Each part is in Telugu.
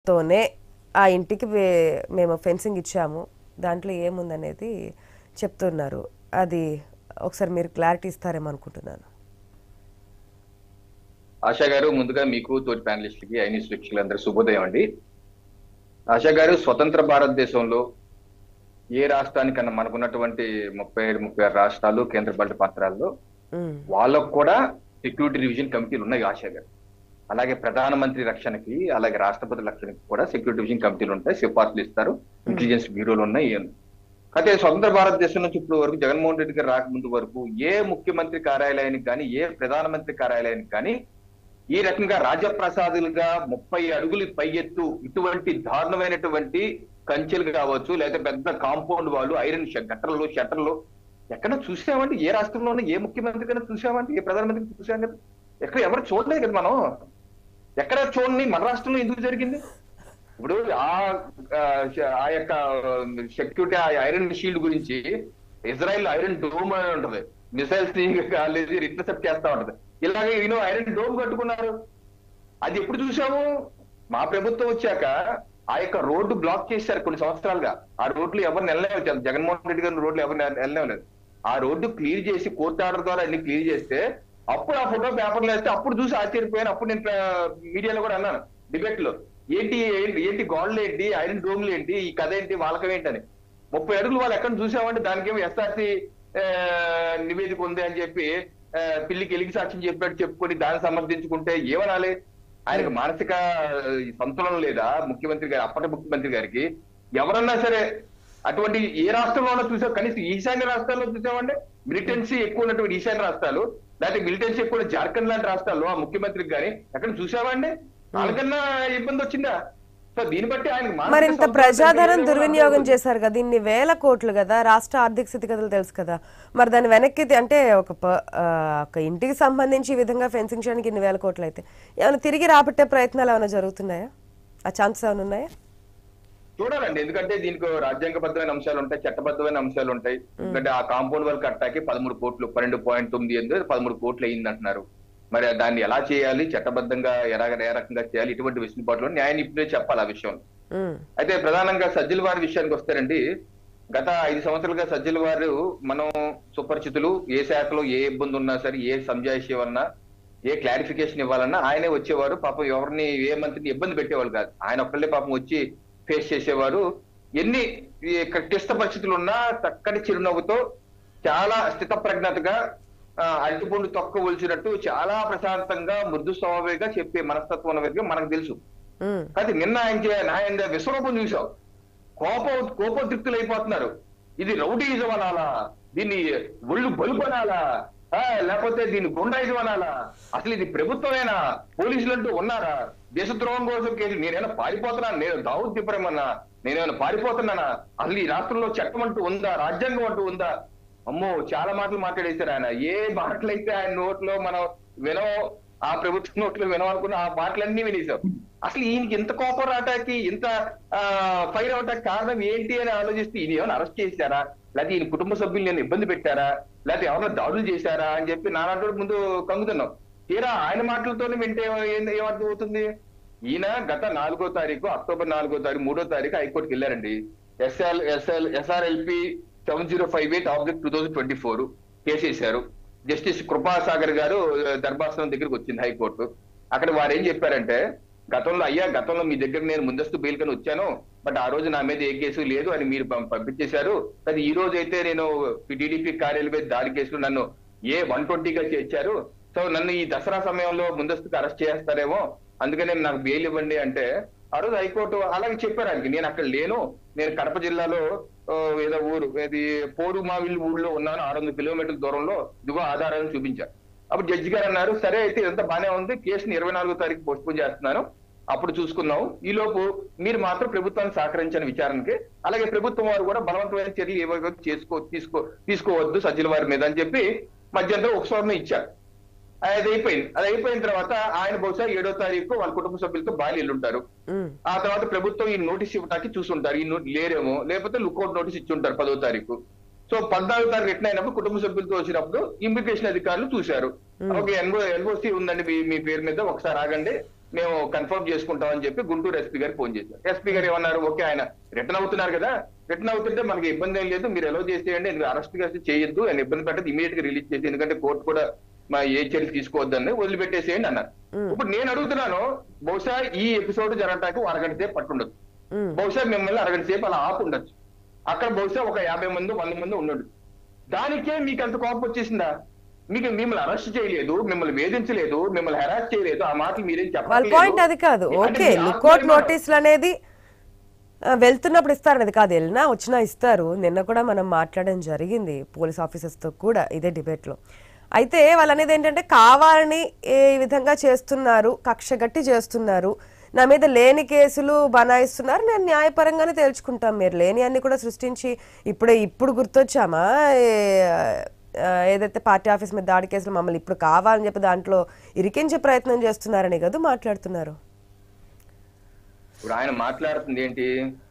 తోనే ఆ ఇంటికి వే- మేము ఫెన్సింగ్ ఇచ్చాము దాంట్లో ఏముందనేది చెప్తున్నారు అది ఒకసారి మీరు క్లారిటీ ఇస్తారేమో అనుకుంటున్నాను ఆశా గారు ముందుగా మీకు తోటి ప్యానలిస్టులకి ఐనిస్ వీక్షకులందరూ శుభోదయం అండి ఆశా గారు స్వతంత్ర భారతదేశంలో ఏ రాష్ట్రానికన్నా మనకున్నటువంటి ముప్పై ఏడు ముప్పై ఆరు రాష్ట్రాలు కేంద్రపాలిత ప్రాంతాల్లో ఉమ్, వాళ్ళకు కూడా సెక్యూరిటీ రివిజన్ కమిటీలు ఉన్నాయి ఆశా గారు అలాగే ప్రధానమంత్రి రక్షణకి అలాగే రాష్ట్రపతి రక్షణకి కూడా సెక్యూరిటీ డివిజన్ కమిటీలు ఉంటాయి సిఫార్సులు ఇస్తారు ఇంటెలిజెన్స్ బ్యూరోలు ఉన్నాయి ఏం- అయితే స్వతంత్ర భారతదేశం నుంచి ఇప్పుడు వరకు జగన్మోహన్ రెడ్డి గారు రాకముందు వరకు ఏ ముఖ్యమంత్రి కార్యాలయానికి కానీ ఏ ప్రధానమంత్రి కార్యాలయానికి కానీ ఈ రకంగా రాజప్రసాదులుగా ముప్పై అడుగులు పై ఎత్తు ఇటువంటి దారుణమైనటువంటి కంచెలు కావచ్చు లేదా పెద్ద కాంపౌండ్ వాళ్ళు ఐరన్ ష- గట్టర్లు షట్టర్లు ఎక్కడ చూసామండి ఏ రాష్ట్రంలోనూ ఏ ముఖ్యమంత్రి కన్నా చూసామండి ఏ ప్రధానమంత్రి చూసాం కదా ఎక్కడ ఎవరు చూడలేదు కదా మనం ఎక్కడ చూడండి మన రాష్ట్రంలో ఎందుకు జరిగింది ఇప్పుడు ఆ ఆ, ఆ యొక్క సెక్యూరిటీ ఆ ఐరన్ షీల్డ్ గురించి ఇజ్రాయెల్ ఐరన్ డోమ్ అని ఉంటది మిసైల్స్ కాలేజీ ఇంటర్సెప్ట్ చేస్తా ఉంటది ఇలాగే ఈయన ఐరన్ డోమ్ కట్టుకున్నారు అది ఎప్పుడు చూసాము మా ప్రభుత్వం వచ్చాక ఆ యొక్క రోడ్డు బ్లాక్ చేశారు కొన్ని సంవత్సరాలుగా ఆ రోడ్లు ఎవరిని వెళ్ళలేదు జగన్మోహన్ రెడ్డి గారి రోడ్లు ఎవరిని వెళ్ళలేదు ఆ రోడ్డు క్లియర్ చేసి కోర్టు ఆర్డర్ ద్వారా అన్ని క్లియర్ చేస్తే అప్పుడు ఆ ఫోటో పేపర్లో వేస్తే అప్పుడు చూసి ఆశ్చర్యపోయాను అప్పుడు నేను మీడియాలో కూడా అన్నాను డిబేట్ లో ఏంటి ఏంటి ఏంటి గోడలు ఏంటి ఐరన్ డోమ్లు ఏంటి ఈ కథ ఏంటి వాళ్ళకం ఏంటని ముప్పై అడుగులు వాళ్ళు ఎక్కడ చూసామంటే దానికేమో ఎస్ఆర్సి నివేదిక ఉంది అని చెప్పి ఆ, పిల్లికి ఎలిగి సాక్ష్యం చెప్పినట్టు చెప్పుకొని దాన్ని సమర్థించుకుంటే ఏమనాలి ఆయనకు మానసిక ఆ, సంతులనం లేదా ముఖ్యమంత్రి గారి అప్పటి ముఖ్యమంత్రి గారికి ఎవరన్నా సరే అటువంటి ఏ రాష్ట్రంలోనో చూసాం కనీసం ఈశాన్య రాష్ట్రాల్లో చూసామంటే మిలిటెన్సీ ఎక్కువ ఉన్నటువంటి ఈశాన్య రాష్ట్రాలు లేకపోతే మిలిటెన్సీ ఎక్కువ ఉన్న జార్ఖండ్ లాంటి రాష్ట్రాల్లో ఆ ముఖ్యమంత్రికి గాని ఎక్కడ చూసామండి వాళ్ళకన్నా ఇబ్బంది వచ్చిందా సో దీన్ని బట్టి ఆయనకు మానసిక మరి ఇంత సంతులనం ప్రజాధనం లేదేమో దుర్వినియోగం అర్థమవుతుంది. చేశారు కదా ఇన్ని వేల కోట్లు కదా రాష్ట్ర ఆర్థిక స్థితిగతులు తెలుసు కదా మరి దాన్ని వెనక్కి తి- అంటే ఒక ప- ఆ, ఒక ఇంటికి సంబంధించి ఈ విధంగా ఫెన్సింగ్ చేయడానికి ఇన్ని వేల కోట్లు అయితే ఏమైనా తిరిగి రాబట్టే ప్రయత్నాలు ఏమైనా జరుగుతున్నాయా ఆ ఛాన్సెస్ ఏమైనా ఉన్నాయా చూడాలండి ఎందుకంటే దీనికి రాజ్యాంగబద్ధమైన అంశాలు ఉంటాయి చట్టబద్ధమైన అంశాలు ఉంటాయి ఎందుకంటే ఆ కాంపౌండ్ వర్క్ కట్టాకి పదమూడు కోట్లు పన్నెండు పాయింట్ తొమ్మిది ఎనిమిది పదమూడు కోట్లు అయింది అంటున్నారు మరి దాన్ని ఎలా చేయాలి చట్టబద్ధంగా ఎలా ఏ రకంగా చేయాలి ఇటువంటి వెసులుబాటులో న్యాయ నిపుణులే చెప్పాలి ఆ విషయం ఉమ్, అయితే ప్రధానంగా సజ్జల వారి విషయానికి వస్తారండి గత ఐదు సంవత్సరాలుగా సజ్జల వారు మనం సుపరిచితులు ఏ శాఖలో ఏ ఇబ్బంది ఉన్నా సరే ఏ సంజాయిషి ఇవ్వాలన్నా ఏ క్లారిఫికేషన్ ఇవ్వాలన్నా ఆయనే వచ్చేవారు పాపం ఎవరిని ఏ మంత్రిని ఇబ్బంది పెట్టేవాళ్ళు కాదు ఆయన ఒక్కళ్ళే పాపం వచ్చి ఫేస్ చేసేవారు ఎన్ని ఈ క్లిష్ట పరిస్థితులు ఉన్నా చక్కటి చిరునవ్వుతో చాలా స్థితప్రజ్ఞతగా ఆ, అరటిపండు తొక్క ఒలిచినట్టు చాలా ప్రశాంతంగా మృదు స్వభావిగా చెప్పే మనస్తత్వం ఉన్న వ్యక్తి మనకు తెలుసు ఉమ్, అది నిన్న ఆయన చే- ఆయన విశ్వరూపం చూసాం కోప కోపోద్రిక్తులు అయిపోతున్నారు ఇది రౌడీయిజం అనాలా దీన్ని ఒళ్ళు బలుపు అనాలా ఆ, లేకపోతే దీన్ని గుండాయిజం అనాలా అసలు ఇది ప్రభుత్వమేనా పోలీసులు అంటూ ఉన్నారా దేశద్రోహం కోసం కేసు నేనేమైనా పారిపోతున్నాను నేను దావుద్ తిప్పరేమన్నా నేనేమైనా పారిపోతున్నానా అసలు ఈ రాష్ట్రంలో చట్టం అంటూ ఉందా రాజ్యాంగం అంటూ ఉందా అమ్మో చాలా మాటలు మాట్లాడేశారు ఆయన ఏ మాటలైతే ఆయన నోట్లో మనం వినో ఆ ప్రభుత్వం నోట్లో వినవనుకున్న ఆ మాటలన్నీ వినేశాం అసలు ఈయనకి ఇంత కోపం రావటానికి ఇంత ఫైర్ అవటానికి కారణం ఏంటి అని ఆలోచిస్తే ఈయన ఏమైనా అరెస్ట్ చేశారా లేకపోతే ఈయన కుటుంబ సభ్యులు నేను ఇబ్బంది పెట్టారా లేకపోతే ఎవరైనా దాడులు చేశారా అని చెప్పి నానాడు ముందు కంగుతున్నాం తీరా ఆయన మాటలతోనే వింటే ఏం- ఏమర్థం అవుతుంది ఈయన గత నాలుగో తారీఖు అక్టోబర్ నాలుగో తారీఖు మూడో తారీఖు హైకోర్టుకి వెళ్ళారండి SL SL SRLP seven zero five eight object two thousand twenty four case వేశారు జస్టిస్ కృపాసాగర్ గారు ఆ, ధర్మాసనం దగ్గరికి వచ్చింది హైకోర్టు అక్కడ వారు ఏం చెప్పారంటే గతంలో అయ్యా గతంలో మీ దగ్గర నేను ముందస్తు బెయిల్ కని వచ్చాను బట్ ఆ రోజు నా మీద ఏ కేసు లేదు అని మీరు పం- పంపించేశారు కానీ ఈ రోజు అయితే నేను టీడీపీ కార్యాలయం మీద దాడి కేసులు నన్ను ఏ వన్ ట్వంటీగా చేర్చారు సో నన్ను ఈ దసరా సమయంలో ముందస్తుకు అరెస్ట్ చేస్తారేమో అందుకనే నాకు బెయిల్ ఇవ్వండి అంటే ఆ రోజు హైకోర్టు అలాగే చెప్పారు ఆయనకి నేను అక్కడ లేను నేను కడప జిల్లాలో ఆ, ఏదో ఊరు ఏది పోరు మావిల్ ఊళ్ళో ఉన్నాను ఆరు వందల కిలోమీటర్ల దూరంలో ఇదిగో ఆధారాలను చూపించారు అప్పుడు జడ్జి గారు అన్నారు సరే అయితే ఇదంతా బానే ఉంది కేసుని ఇరవై నాలుగో తారీఖు పోస్ట్ పోన్ చేస్తున్నాను అప్పుడు చూసుకుందాం ఈ లోపు మీరు మాత్రం ప్రభుత్వాన్ని సహకరించని విచారణకి అలాగే ప్రభుత్వం వారు కూడా బలవంతమైన చర్యలు ఏవో చేసుకో తీసుకో తీసుకోవద్దు సజ్జల వారి మీద అని చెప్పి మధ్యంతరం ఉపశమనం ఇచ్చారు అది అయిపోయింది అది అయిపోయిన తర్వాత ఆయన బహుశా ఏడో తారీఖు వాళ్ళ కుటుంబ సభ్యులతో బాలి వెళ్ళుంటారు ఉమ్, ఆ తర్వాత ప్రభుత్వం ఈ నోటీస్ ఇవ్వటానికి చూసుంటారు ఈ నోట్ లేరేమో లేకపోతే లుకౌట్ నోటీస్ ఇచ్చి ఉంటారు పదో తారీఖు సో పద్నాలుగు తారీఖు రిటర్న్ అయినప్పుడు కుటుంబ సభ్యులతో వచ్చినప్పుడు ఇమిగ్రేషన్ అధికారులు చూశారు ఓకే ఎన్ఓ ఎన్ఓసి ఉందండి మీ మీ పేరు మీద ఒకసారి ఆగండి మేము కన్ఫర్మ్ చేసుకుంటాం అని చెప్పి గుంటూరు ఎస్పీ గారికి ఫోన్ చేశారు ఎస్పీ గారు ఏమన్నారు ఓకే ఆయన రిటర్న్ అవుతున్నారు కదా రిటర్న్ అవుతుంటే మనకి ఇబ్బంది ఏం లేదు మీరు ఎలా చేసేయండి ఎందుకు అరెస్ట్ చేసి చేయొద్దు ఆయన ఇబ్బంది పెట్టదు ఇమీడియట్ గా రిలీజ్ చేసి ఎందుకంటే కోర్టు కూడా మా ఏ చర్యలు తీసుకోవద్దని వదిలిపెట్టేసేయండి అన్నారు ఇప్పుడు నేను అడుగుతున్నాను బహుశా ఈ ఎపిసోడ్ జరగటానికి అరగంట సేపు పట్టుండదు ఉమ్, బహుశా మిమ్మల్ని అరగంట సేపు అలా ఆపు ఉండొచ్చు అక్కడ బహుశా ఒక యాభై మంది వంద మంది ఉండడు దానికే మీకు అంత కోపం వచ్చేసిందా మీకు మిమ్మల్ని అరెస్ట్ చేయలేదు మిమ్మల్ని వేధించలేదు మిమ్మల్ని హెరాస్ చేయలేదు ఆ మాటలు మీరేం వాళ్ళ చెప్పలేదు పాయింట్ అది కాదు అంటే ఓకే మీ లుకౌట్ ఆత్మాభిమానం- నోటీసులు అనేది ఆ, వెళ్తున్నప్పుడు ఇస్తారనేది కాదు వెళ్ళినా వచ్చినా ఇస్తారు నిన్న కూడా మనం మాట్లాడడం జరిగింది పోలీస్ ఆఫీసర్స్తో కూడా ఇదే డిబేట్లో అయితే వాళ్ళు అనేది ఏంటంటే కావాలని ఏ విధంగా చేస్తున్నారు కక్ష గట్టి చేస్తున్నారు నా మీద లేని కేసులు బనాయిస్తున్నారు నేను న్యాయపరంగానే తేల్చుకుంటాం మీరు లేని అన్ని కూడా సృష్టించి ఇప్పుడే ఇప్పుడు గుర్తొచ్చామా ఏ- ఆ, ఏదైతే పార్టీ ఆఫీస్ మీద దాడి కేసులు మమ్మల్ని ఇప్పుడు కావాలని చెప్పి దాంట్లో ఇరికించే ప్రయత్నం చేస్తున్నారని కదా మాట్లాడుతున్నారు ఇప్పుడు ఆయన మాట్లాడుతుంది ఏంటి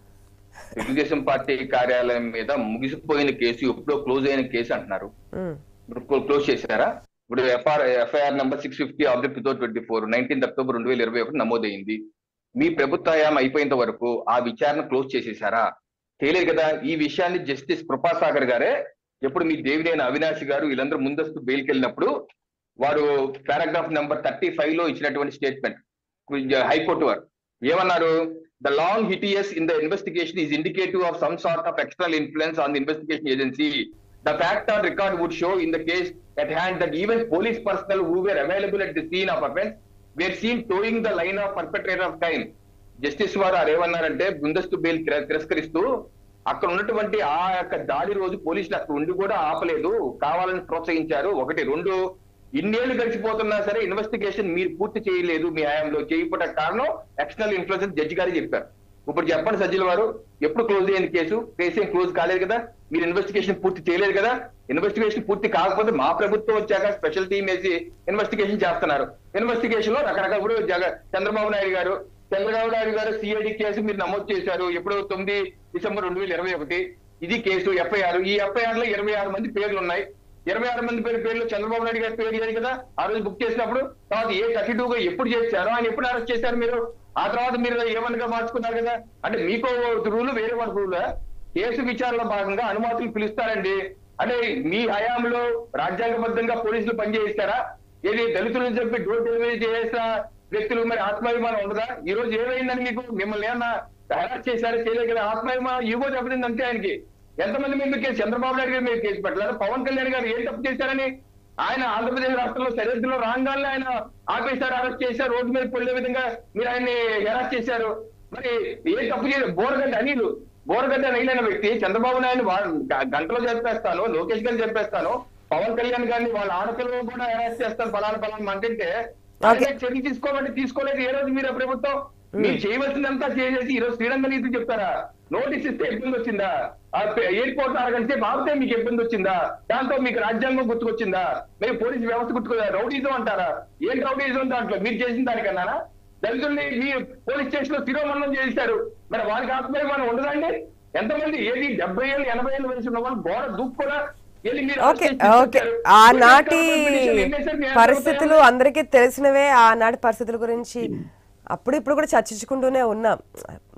తెలుగుదేశం పార్టీ కార్యాలయం మీద ముగిసిపోయిన కేసు ఎప్పుడో క్లోజ్ అయిన కేసు అంటున్నారు ఉమ్, ఇప్పుడు క్లోజ్ చేశారా ఇప్పుడు FR FIR number six fifty object two twenty four nineteenth October రెండు వేల ఇరవై ఒకటి నమోదైంది మీ ప్రభుత్వ హయాం అయిపోయేంత వరకు ఆ విచారణ క్లోజ్ చేసేసారా తెలియదు కదా ఈ విషయాన్ని జస్టిస్ కృపాసాగర్ గారే ఎప్పుడు మీ దేవినేని అవినాష్ గారు వీళ్ళందరూ ముందస్తు బెయిల్కి వెళ్ళినప్పుడు వారు పారాగ్రాఫ్ నెంబర్ థర్టీ ఫైవ్ లో ఇచ్చినటువంటి స్టేట్మెంట్ హైకోర్టు వారు ఏమన్నారు the long hiatus in the investigation is indicative of some sort of external influence on the investigation agency the fact on record would show in the case at hand that even police personnel who were available at the scene of offense were seen towing the line of perpetrator of crime. Justice వారు వారు ఏమన్నారంటే ముందస్తు బెయిల్ తిర- తిరస్కరిస్తూ అక్కడ ఉన్నటువంటి ఆ యొక్క దాడి రోజు పోలీసులు అక్కడ ఉండి కూడా ఆపలేదు కావాలని ప్రోత్సహించారు ఒకటి రెండు ఇన్నేళ్లు గడిచిపోతున్నా సరే ఇన్వెస్టిగేషన్ మీరు పూర్తి చేయలేదు మీ హయాంలో చేయకపోవడానికి కారణం ఎక్స్టర్నల్ ఇన్ఫ్లుయెన్స్ జడ్జి గారు చెప్పారు ఇప్పుడు చెప్పండి సజ్జల వారు ఎప్పుడు క్లోజ్ అయింది కేసు కేసు ఏం క్లోజ్ కాలేదు కదా మీరు ఇన్వెస్టిగేషన్ పూర్తి చేయలేదు కదా ఇన్వెస్టిగేషన్ పూర్తి కాకపోతే మా ప్రభుత్వం వచ్చాక స్పెషల్ టీం వేసి ఇన్వెస్టిగేషన్ చేస్తున్నారు ఇన్వెస్టిగేషన్ లో రకరకాల ఇప్పుడు జగ చంద్రబాబు నాయుడు గారు చంద్రబాబు నాయుడు గారు సిఐడి కేసు మీరు నమోదు చేశారు ఎప్పుడు తొమ్మిది డిసెంబర్ రెండు వేల ఇరవై ఒకటి ఇది కేసు ఎఫ్ఐఆర్ ఈ ఎఫ్ఐఆర్ లో ఇరవై ఆరు మంది పేర్లు ఉన్నాయి ఇరవై ఆరు మంది పేరు పేర్లు చంద్రబాబు నాయుడు గారి పేరు లేదు కదా ఆ రోజు బుక్ చేసినప్పుడు తర్వాత ఏ థర్టీ టూ గా ఎప్పుడు చేశారు ఆయన ఎప్పుడు అరెస్ట్ చేశారు మీరు ఆ తర్వాత మీరు ఏమనగా మార్చుకున్నారు కదా అంటే మీకో రూల్ వేరే వాళ్ళ రూల్ కేసు విచారణలో భాగంగా అనుమతులు పిలుస్తారండి అంటే మీ హయాంలో రాజ్యాంగబద్ధంగా పోలీసులు పనిచేయిస్తారా ఏది దళితులను చెప్పి డోర్ డెలివరీ చేసిన వ్యక్తులు మరి ఆత్మాభిమానం ఉండదా ఈ రోజు ఏమైందని మీకు మిమ్మల్ని ఏమన్నా హెరాస్ చేశారా చేయలేదు కదా ఆత్మాభిమానం ఇవ్వో దెబ్బతింది అంతే ఆయనకి ఎంతమంది మీద కేసు చంద్రబాబు నాయుడు గారు మీరు కేసు పెట్టలేదు పవన్ కళ్యాణ్ గారు ఏం తప్పు చేశారని ఆయన ఆంధ్రప్రదేశ్ రాష్ట్రంలో సరిహద్దులో రాగానే ఆయన ఆపేశారు అరెస్ట్ చేశారు రోడ్డు మీద పొల్లే విధంగా మీరు ఆయన్ని హెరాస్ చేశారు మరి ఏ తప్పు చేయలేదు బోరగడ్డ అనిలు బోరగడ్డ అనిల్ అనే వ్యక్తి చంద్రబాబు నాయుడు గంటలో చంపేస్తాను లోకేష్ గారిని చంపేస్తాను పవన్ కళ్యాణ్ గారిని వాళ్ళ ఆడపిల్లలు కూడా అరెస్ట్ చేస్తాను ఫలానా ఫలానా అంటే ఆయన చర్య తీసుకోమంటే తీసుకోలేదు ఏ రోజు మీరు ప్రభుత్వం మీరు చేయవలసిందంతా చేసేసి ఈ రోజు శ్రీరంగ నీతి చెప్తారా నోటీస్ ఇస్తే ఇబ్బంది వచ్చిందా ఆ పే- ఎయిర్పోర్ట్ అరగంటే బాగితే మీకు ఇబ్బంది వచ్చిందా దాంతో మీకు రాజ్యాంగం గుర్తుకొచ్చిందా మీరు పోలీస్ వ్యవస్థ గుర్తుకొచ్చిందా రౌడీజం అంటారా ఏం రౌడీజం దాంట్లో మీరు చేసిన దానికన్నానా దళితుల్ని మీ పోలీస్ స్టేషన్ లో శిరోమరణం చేశారు మరి వారికి ఆత్మీయమానం ఉండదండి ఎంతమంది ఏది డెబ్బై ఏళ్ళు ఎనభై ఏళ్ళు వయసు ఉన్న వాళ్ళు గోడ దూకు కూడా వెళ్ళి మీరు ఓకే arrest చేసి ఓకే తీసుకొచ్చారు. పోలీస్ ఆనాటి పిటిషన్ ఎన్ని వేశారు? మీ పరిస్థితులు అందరికీ తెలిసినవే ఆనాటి పరిస్థితుల గురించి అప్పుడు ఇప్పుడు కూడా చర్చించుకుంటూనే ఉన్నాం